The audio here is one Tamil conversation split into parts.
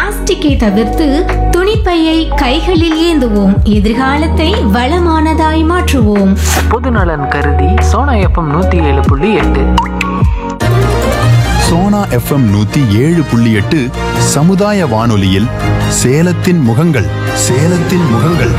பிளாஸ்டிக்கை தவிர்த்து துணிப்பையை கைகளில் ஏந்துவோம் எதிர்காலத்தை வளமானதாய் மாற்றுவோம் பொதுநலன் கருதி சோனா எஃப்எம் நூற்றி ஏழு புள்ளி எட்டு சோனா எஃப்எம் நூத்தி ஏழு புள்ளி எட்டு சமுதாய வானொலியில் சேலத்தின் முகங்கள் சேலத்தின் முகங்கள்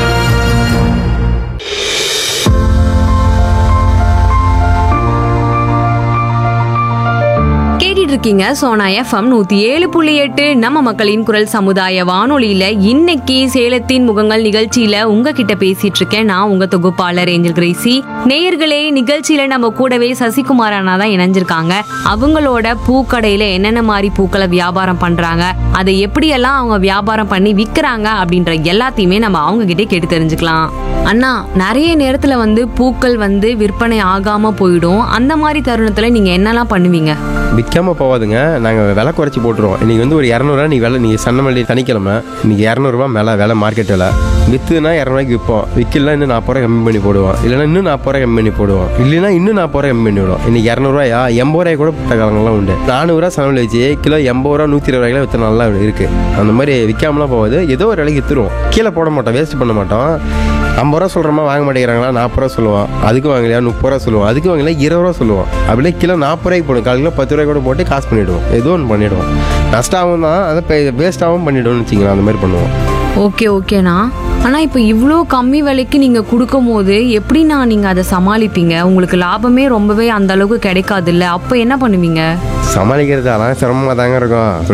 கேட்டுட்டு இருக்கீங்க சோனா எஃப்எம் நூத்தி ஏழு புள்ளி எட்டு நம்ம மக்களின் குரல் சமுதாய வானொலியில இன்னைக்கு சேலத்தின் முகங்கள் நிகழ்ச்சியில உங்ககிட்ட பேசிட்டு இருக்கேன் நான் உங்க தொகுப்பாளர் ஏஞ்சல் கிரேசி நேயர்களே நிகழ்ச்சியில நம்ம கூடவே சசிகுமார் அண்ணா தான் இணைஞ்சிருக்காங்க அவங்களோட பூக்கடையில என்னென்ன மாதிரி பூக்களை வியாபாரம் பண்றாங்க அதை எப்படியெல்லாம் அவங்க வியாபாரம் பண்ணி விற்கிறாங்க அப்படின்ற எல்லாத்தையுமே நம்ம அவங்க கிட்டே கேட்டு தெரிஞ்சுக்கலாம் அண்ணா நிறைய நேரத்துல வந்து பூக்கள் வந்து விற்பனை ஆகாம போயிடும் அந்த மாதிரி தருணத்துல நீங்க என்னெல்லாம் பண்ணுவீங்க விற்காம போகாதுங்க நாங்கள் விலை குறைச்சி போட்டுருவோம் இன்றைக்கி வந்து ஒரு இரநூறுவா நீ விலை நீங்கள் சன்னமல்லி சனிக்கிழமை இன்றைக்கி இரநூறுவா மேலே விலை மார்க்கெட் விலை விற்றுனா இரநூறுவாய்க்கு விற்போம் விற்கலாம் இன்னும் நாற்பது ரூபா கம்மி பண்ணி போடுவோம் இல்லைனா இன்னும் நாற்பது ரூபா கம்மி பண்ணி போடுவோம் இல்லைனா இன்னும் நாற்பது ரூபா கம்மி பண்ணி விடுவோம் இன்றைக்கி இரநூறுவாயா எண்பது ரூபாய் கூட போட்ட காலங்கள்லாம் உண்டு நானூறுரூவா சனமல்லி வச்சு கிலோ எண்பது ரூபா நூற்றி இருபது ரூபாய்க்கு விற்ற நல்லா இருக்குது அந்த மாதிரி விற்காமலாம் போகாது ஏதோ ஒரு விலைக்கு விற்றுருவோம் கீழே போட மாட்டோம் வேஸ்ட் பண்ண மாட்டோம் ஐம்பது ரூபா சொல்கிறோமா வாங்க மாட்டேங்கிறாங்களா நாற்பது ரூபா சொல்லுவோம் அதுக்கு வாங்கலையா முப்பது ரூபா சொல்லுவோம் அதுக்கு வாங்கலையா இருபது ரூபா சொல்லுவோம் அப்படியே கிலோ நாற்பது ரூபாய்க்கு போடும் கால் கிலோ பத்து ரூபாய் கூட போட்டு காசு பண்ணிவிடுவோம் ஏதோ ஒன்று பண்ணிவிடுவோம் நஷ்டாகவும் தான் அதை வேஸ்ட்டாகவும் பண்ணிவிடுவோம்னு வச்சுக்கலாம் அந்த மாதிரி பண்ணுவோம் ஓகே ஓகேண்ணா ஆனா இப்போ இவ்வளோ கம்மி விலைக்கு நீங்க கொடுக்கும் போது எப்படிண்ணா நீங்க அதை சமாளிப்பீங்க உங்களுக்கு லாபமே ரொம்பவே அந்த அளவுக்கு கிடைக்காது இல்ல அப்போ என்ன பண்ணுவீங்க சமாளிக்கிறது அதான் சிரமமாக தாங்க இருக்கும்